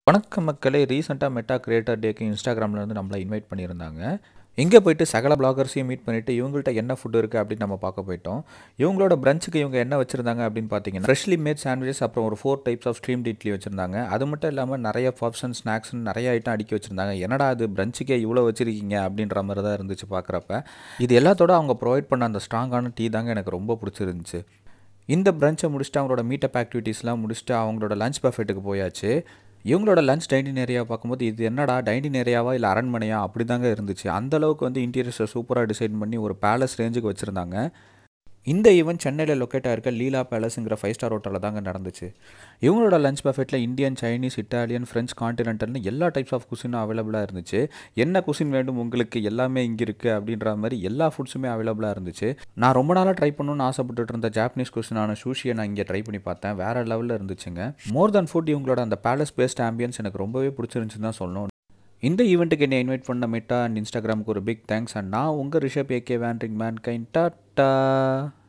வணக்கம் மக்களே ரீசெண்டாக மெட்டா கிரியேட்டர் டேக்கு இன்ஸ்டாகிராமில் வந்து நம்மளை இன்வைட் பண்ணியிருந்தாங்க இங்கே போயிட்டு சகல பிளாகர்ஸையும் மீட் பண்ணிவிட்டு இவங்கள்ட்ட என்ன ஃபுட் இருக்குது அப்படின்னு நம்ம பார்க்க போயிட்டோம் இவங்களோட பிரஞ்சுக்கு இவங்க என்ன வச்சுருந்தாங்க அப்படின்னு பார்த்தீங்கன்னா ஃப்ரெஷ்லி மேட் சாண்ட்விச்சஸ் அப்புறம் ஒரு four types of stream idli வச்சுருந்தாங்க அது மட்டும் இல்லாமல் நிறைய பப்ஸ் அண்ட் ஸ்நாக்ஸ் நிறைய ஐட்டம் அடுக்கி வச்சுருந்தாங்க என்னடா அது பிரஞ்சுக்கே இவ்வளோ வச்சுருக்கீங்க அப்படின்ற மாதிரி தான் இருந்துச்சு பார்க்குறப்ப இது எல்லாத்தோட அவங்க ப்ரொவைட் பண்ண அந்த ஸ்ட்ராங்கான டீ தாங்க எனக்கு ரொம்ப பிடிச்சிருந்துச்சு இந்த பிரஞ்சை முடிச்சுட்டு அவங்களோட மீட்டப் ஆக்டிவிட்டீஸ்லாம் முடிச்சுட்டு அவங்களோட லஞ்ச் பஃபெட்டுக்கு போயாச்சு இவங்களோட லஞ்ச் டைனிங் ஏரியா பார்க்கும்போது இது என்னடா டைனிங் ஏரியாவா இல்லை அரண்மனையா அப்படி தாங்க இருந்துச்சு அந்த அளவுக்கு வந்து இன்டீரியர்ஸை சூப்பராக டிசைன் பண்ணி ஒரு பேலஸ் ரேஞ்சுக்கு வச்சுருந்தாங்க இந்த ஈவெண்ட் சென்னையில் லொக்கேட் ஆயிருக்க லீலா பேலஸுங்கிற ஃபைவ் ஸ்டார் ஹோட்டலில் தாங்க நடந்துச்சு இவங்களோட லஞ்ச் பஃபெட்டில் இந்தியன் சைனீஸ் இட்டாலியன் ஃப்ரெஞ்ச் கான்டினென்டல்னு எல்லா டைப்ஸ் ஆஃப் குசினும் அவைலபிளாக இருந்துச்சு என்ன குசின் வேண்டும் உங்களுக்கு எல்லாமே இங்கே இருக்குது அப்படின்ற மாதிரி எல்லா ஃபுட்ஸுமே அவைலபிளாக இருந்துச்சு நான் ரொம்ப நாளாக ட்ரை பண்ணணும்னு ஆசைப்பட்டுட்டு இருந்த ஜாப்பனீஸ் குசினான சூஷியை நான் இங்கே ட்ரை பண்ணி பார்த்தேன் வேறு லெவலில் இருந்துச்சுங்க மோர் தென் ஃபுட் இவங்களோட அந்த பேலஸ் பேஸ்ட் ஆம்பியன்ஸ் எனக்கு ரொம்பவே பிடிச்சிருந்துச்சுன்னு தான் சொல்லணும் இந்த ஈவெண்ட்டுக்கு என்னை இன்வைட் பண்ண மெட்டா அண்ட் இன்ஸ்டாகிராமுக்கு ஒரு பிக் தேங்க்ஸ் அண்ட் நான் உங்கள் ரிஷப் ஏகே வேண்ட்ரிங் மேன் கைன் டாட்டா